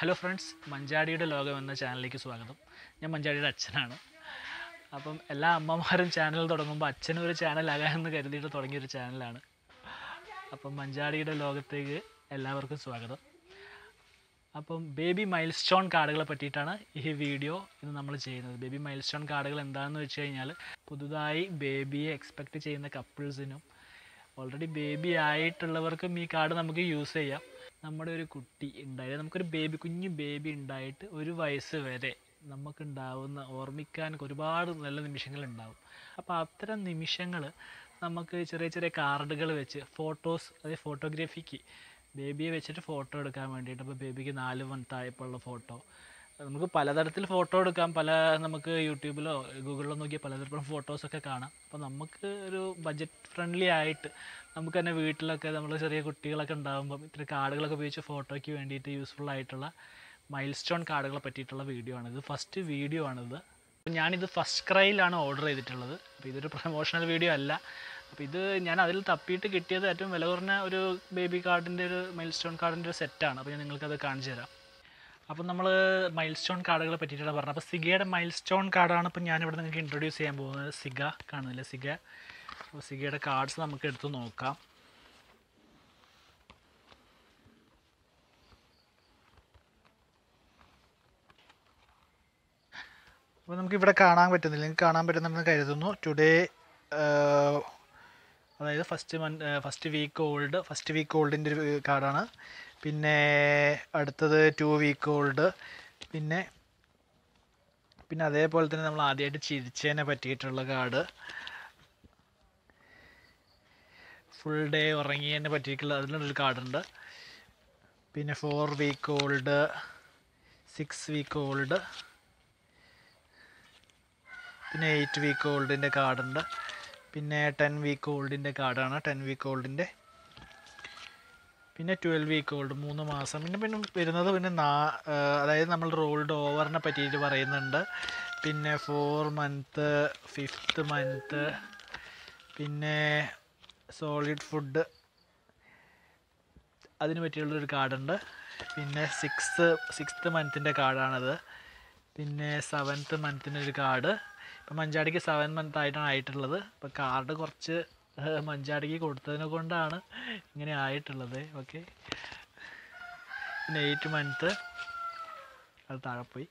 hello friends മഞ്ചാടിയുടെ ലോകം എന്ന ചാനലിലേക്ക് സ്വാഗതം ഞാൻ മഞ്ചാടിയുടെ അച്ഛനാണ് അപ്പം എല്ലാ അമ്മമാരും ചാനൽ തുടങ്ങുമ്പോൾ അച്ഛനും ഒരു ചാനലാകാമെന്ന് കരുതിയിട്ട് തുടങ്ങിയൊരു ചാനലാണ് അപ്പം മഞ്ചാടിയുടെ ലോകത്തേക്ക് എല്ലാവർക്കും സ്വാഗതം അപ്പം ബേബി മൈൽ സ്റ്റോൺ കാർഡുകളെ പറ്റിയിട്ടാണ് ഈ വീഡിയോ ഇന്ന് നമ്മൾ ചെയ്യുന്നത് ബേബി മൈൽ സ്റ്റോൺ കാർഡുകൾ എന്താണെന്ന് വെച്ച് കഴിഞ്ഞാൽ പുതുതായി ബേബിയെ എക്സ്പെക്റ്റ് ചെയ്യുന്ന കപ്പിൾസിനും ഓൾറെഡി ബേബി ആയിട്ടുള്ളവർക്കും ഈ കാർഡ് നമുക്ക് യൂസ് ചെയ്യാം നമ്മുടെ ഒരു കുട്ടി ഉണ്ടായത് നമുക്കൊരു ബേബി കുഞ്ഞു ബേബി ഉണ്ടായിട്ട് ഒരു വയസ്സ് വരെ നമുക്കുണ്ടാവുന്ന ഓർമ്മിക്കാൻ ഒരുപാട് നല്ല നിമിഷങ്ങൾ ഉണ്ടാവും അപ്പോൾ അത്തരം നിമിഷങ്ങൾ നമുക്ക് ചെറിയ ചെറിയ കാർഡുകൾ വെച്ച് ഫോട്ടോസ് അതായത് ഫോട്ടോഗ്രാഫിക്ക് ബേബിയെ വെച്ചിട്ട് ഫോട്ടോ എടുക്കാൻ വേണ്ടിയിട്ട് അപ്പോൾ ബേബിക്ക് നാല് മന്ത് ആയപ്പോഴുള്ള ഫോട്ടോ നമുക്ക് പലതരത്തിൽ ഫോട്ടോ എടുക്കാം പല നമുക്ക് യൂട്യൂബിലോ ഗൂഗിളിലോ നോക്കിയാൽ പലതരത്തിലുള്ള ഫോട്ടോസൊക്കെ കാണാം അപ്പോൾ നമുക്ക് ഒരു ബഡ്ജറ്റ് ഫ്രണ്ട്ലി ആയിട്ട് നമുക്ക് തന്നെ വീട്ടിലൊക്കെ നമ്മൾ ചെറിയ കുട്ടികളൊക്കെ ഉണ്ടാകുമ്പം ഇത്ര കാർഡുകളൊക്കെ ഉപയോഗിച്ച് ഫോട്ടോയ്ക്ക് വേണ്ടിയിട്ട് യൂസ്ഫുൾ ആയിട്ടുള്ള മൈൽ സ്റ്റോൺ കാർഡുകളെ പറ്റിയിട്ടുള്ള വീഡിയോ ആണിത് ഫസ്റ്റ് വീഡിയോ ആണിത് അപ്പോൾ ഞാനിത് ഫസ്റ്റ് ക്രൈയിലാണ് ഓർഡർ ചെയ്തിട്ടുള്ളത് അപ്പോൾ ഇതൊരു പ്രൊമോഷണൽ വീഡിയോ അല്ല അപ്പോൾ ഇത് ഞാൻ അതിൽ തപ്പിയിട്ട് കിട്ടിയത് ഏറ്റവും വില കുറഞ്ഞ ഒരു ബേബി കാർഡിൻ്റെ ഒരു മൈൽ സ്റ്റോൺ കാർഡിൻ്റെ ഒരു സെറ്റാണ് അപ്പോൾ ഞാൻ നിങ്ങൾക്കത് കാണിച്ചു തരാം അപ്പം നമ്മൾ മൈൽ സ്റ്റോൺ കാർഡുകളെ പറ്റിയിട്ടാണ് പറഞ്ഞത് അപ്പോൾ സിഗയുടെ മൈൽ സ്റ്റോൺ കാർഡാണ് ഇപ്പം ഞാനിവിടെ നിങ്ങൾക്ക് ഇൻട്രൊഡ്യൂസ് ചെയ്യാൻ പോകുന്നത് സിഗ കാണുന്നില്ല സിഗ അപ്പോൾ സിഗയുടെ കാർഡ്സ് നമുക്ക് എടുത്ത് നോക്കാം അപ്പോൾ നമുക്ക് ഇവിടെ കാണാൻ പറ്റുന്നില്ല നിങ്ങൾക്ക് കാണാൻ പറ്റുന്നുണ്ടെന്ന് കരുതുന്നു ടുഡേ അതായത് first month first week old first week ഓൾഡിൻ്റെ ഒരു കാർഡാണ് പിന്നെ അടുത്തത് ടു വീക്ക് ഓൾഡ് പിന്നെ പിന്നെ അതേപോലെ തന്നെ നമ്മൾ ആദ്യമായിട്ട് ചിരിച്ചതിനെ പറ്റിയിട്ടുള്ള കാർഡ് ഫുൾ ഡേ ഉറങ്ങിയതിനെ പറ്റിയിട്ടുള്ള അതിലൊരു കാർഡുണ്ട് പിന്നെ four week old six week old പിന്നെ എയ്റ്റ് വീക്ക് ഓൾഡിൻ്റെ കാർഡുണ്ട് പിന്നെ ടെൻ വീക്ക് ഓൾഡിൻ്റെ കാർഡാണ് ടെൻ വീക്ക് ഓൾഡിൻ്റെ പിന്നെ ട്വൽവ് വീക്ക് ഓൾഡ് മൂന്ന് മാസം പിന്നെ പിന്നെ വരുന്നത് പിന്നെ നാ അതായത് നമ്മൾ റോൾഡ് ഓവറിനെ പറ്റിയിട്ട് പറയുന്നുണ്ട് പിന്നെ ഫോർ മന്ത് ഫിഫ്ത്ത് മന്ത് പിന്നെ സോളിഡ് ഫുഡ് അതിന് പറ്റിയുള്ളൊരു കാർഡുണ്ട് പിന്നെ സിക്സ് സിക്സ്ത്ത് മന്തിൻ്റെ കാർഡാണത് പിന്നെ സെവൻത്ത് മന്തിൻ്റെ ഒരു കാർഡ് ഇപ്പം മഞ്ചാടിക്ക് സെവൻ മന്ത് ആയിട്ടാണ് ആയിട്ടുള്ളത് അപ്പം കാർഡ് കുറച്ച് മഞ്ചാടിക്ക് കൊടുത്തതിനെ കൊണ്ടാണ് ഇങ്ങനെ ആയിട്ടുള്ളത് ഓക്കെ പിന്നെ എയ്റ്റ് മന്ത് അത് താഴെ പോയി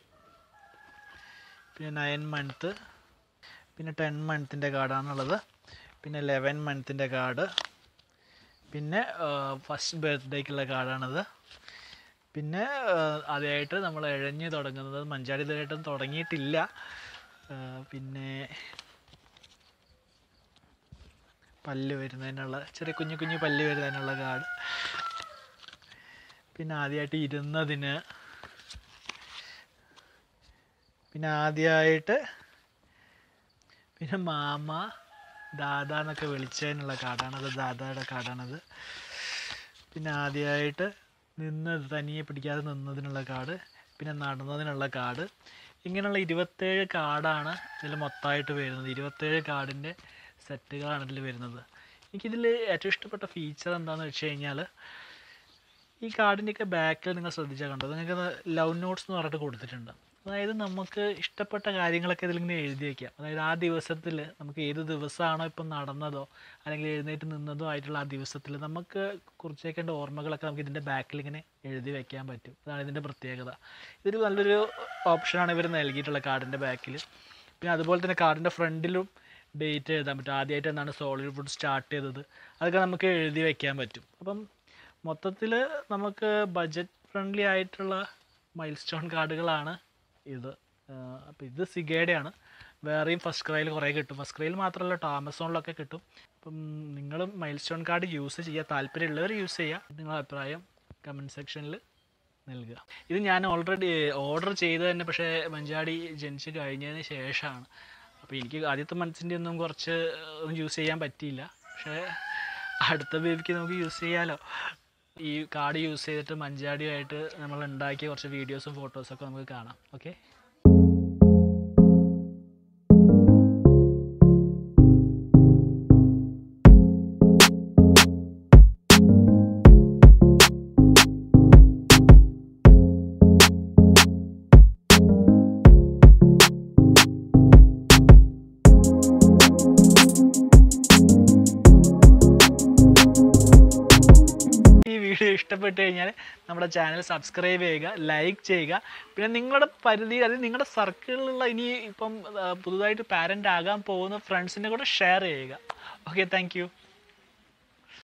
പിന്നെ നയൻ മന്ത് പിന്നെ ടെൻ മന്തിൻ്റെ കാർഡാണുള്ളത് പിന്നെ ലെവൻ മന്തിൻ്റെ കാർഡ് പിന്നെ ഫസ്റ്റ് ബർത്ത്ഡേക്കുള്ള കാർഡാണിത് പിന്നെ ആദ്യമായിട്ട് നമ്മൾ ഇഴഞ്ഞ് തുടങ്ങുന്നത് മഞ്ചാടി ഇതുവരെയായിട്ടും തുടങ്ങിയിട്ടില്ല പിന്നെ പല്ല് വരുന്നതിനുള്ള ചെറിയ കുഞ്ഞു കുഞ്ഞു പല്ല് വരുന്നതിനുള്ള കാർഡ് പിന്നെ ആദ്യമായിട്ട് ഇരുന്നതിന് പിന്നെ ആദ്യമായിട്ട് പിന്നെ മാമ ദാദ എന്നൊക്കെ വിളിച്ചതിനുള്ള കാർഡാണത് ദാദയുടെ കാർഡാണത് പിന്നെ ആദ്യമായിട്ട് നിന്ന് തനിയെ പിടിക്കാതെ നിന്നതിനുള്ള കാർഡ് പിന്നെ നടന്നതിനുള്ള കാർഡ് ഇങ്ങനെയുള്ള ഇരുപത്തേഴ് കാർഡാണ് ഇതിൽ മൊത്തമായിട്ട് വരുന്നത് ഇരുപത്തേഴ് കാർഡിൻ്റെ സെറ്റുകളാണ് ഇതിൽ വരുന്നത് എനിക്കിതിൽ ഏറ്റവും ഇഷ്ടപ്പെട്ട ഫീച്ചർ എന്താണെന്ന് വെച്ച് കഴിഞ്ഞാൽ ഈ കാർഡിൻ്റെയൊക്കെ ബാക്കിൽ നിങ്ങൾ ശ്രദ്ധിച്ചാൽ കണ്ടോ നിങ്ങൾക്ക് ലവ് നോട്ട്സ് എന്ന് പറഞ്ഞിട്ട് കൊടുത്തിട്ടുണ്ട് അതായത് നമുക്ക് ഇഷ്ടപ്പെട്ട കാര്യങ്ങളൊക്കെ ഇതിലിങ്ങനെ എഴുതി വയ്ക്കാം അതായത് ആ ദിവസത്തിൽ നമുക്ക് ഏത് ദിവസമാണോ ഇപ്പം നടന്നതോ അല്ലെങ്കിൽ എഴുന്നേറ്റ് നിന്നതോ ആയിട്ടുള്ള ആ ദിവസത്തിൽ നമുക്ക് കുറിച്ചേക്കേണ്ട ഓർമ്മകളൊക്കെ നമുക്ക് ഇതിൻ്റെ ബാക്കിൽ ഇങ്ങനെ എഴുതി വെക്കാൻ പറ്റും അതാണ് ഇതിൻ്റെ പ്രത്യേകത ഇതൊരു നല്ലൊരു ഓപ്ഷനാണ് ഇവർ നൽകിയിട്ടുള്ള കാർഡിൻ്റെ ബാക്കിൽ പിന്നെ അതുപോലെ തന്നെ കാർഡിൻ്റെ ഫ്രണ്ടിലും ഡേറ്റ് എഴുതാൻ പറ്റും ആദ്യമായിട്ട് എന്താണ് സോളിഡ് ഫുഡ് സ്റ്റാർട്ട് ചെയ്തത് അതൊക്കെ നമുക്ക് എഴുതി വെക്കാൻ പറ്റും അപ്പം മൊത്തത്തിൽ നമുക്ക് ബഡ്ജറ്റ് ഫ്രണ്ട്ലി ആയിട്ടുള്ള മൈൽ സ്റ്റോൺ കാർഡുകളാണ് ഇത് അപ്പോൾ ഇത് സിഗയുടെയാണ് വേറെയും ഫസ്റ്റ് ക്രൈയിൽ കുറേ കിട്ടും ഫസ്റ്റ് ക്രൈയിൽ മാത്രമല്ല കേട്ടോ ആമസോണിലൊക്കെ കിട്ടും അപ്പം നിങ്ങൾ മൈൽ സ്റ്റോൺ കാർഡ് യൂസ് ചെയ്യുക താല്പര്യമുള്ളവർ യൂസ് ചെയ്യുക നിങ്ങളുടെ അഭിപ്രായം കമൻറ്റ് സെക്ഷനിൽ നൽകുക ഇത് ഞാൻ ഓൾറെഡി ഓർഡർ ചെയ്ത് തന്നെ പക്ഷേ മഞ്ചാടി ജനിച്ച് കഴിഞ്ഞതിന് ശേഷമാണ് അപ്പോൾ എനിക്ക് ആദ്യത്തെ മനസ്സിൻ്റെ ഒന്നും കുറച്ച് ഒന്നും യൂസ് ചെയ്യാൻ പറ്റിയില്ല പക്ഷേ അടുത്ത ബേബിക്ക് നമുക്ക് യൂസ് ചെയ്യാമല്ലോ ഈ കാർഡ് യൂസ് ചെയ്തിട്ട് മഞ്ചാടിയുമായിട്ട് നമ്മൾ ഉണ്ടാക്കിയ കുറച്ച് വീഡിയോസും ഫോട്ടോസൊക്കെ നമുക്ക് കാണാം ഓക്കെ വീഡിയോ ഇഷ്ടപ്പെട്ട് കഴിഞ്ഞാൽ നമ്മുടെ ചാനൽ സബ്സ്ക്രൈബ് ചെയ്യുക ലൈക്ക് ചെയ്യുക പിന്നെ നിങ്ങളുടെ പരിധി അതായത് നിങ്ങളുടെ സർക്കിളിലുള്ള ഇനി ഇപ്പം ആ, പുതുതായിട്ട് പാരൻ്റ് ആകാൻ പോകുന്ന ഫ്രണ്ട്സിൻ്റെ കൂടെ ഷെയർ ചെയ്യുക ഓക്കെ താങ്ക്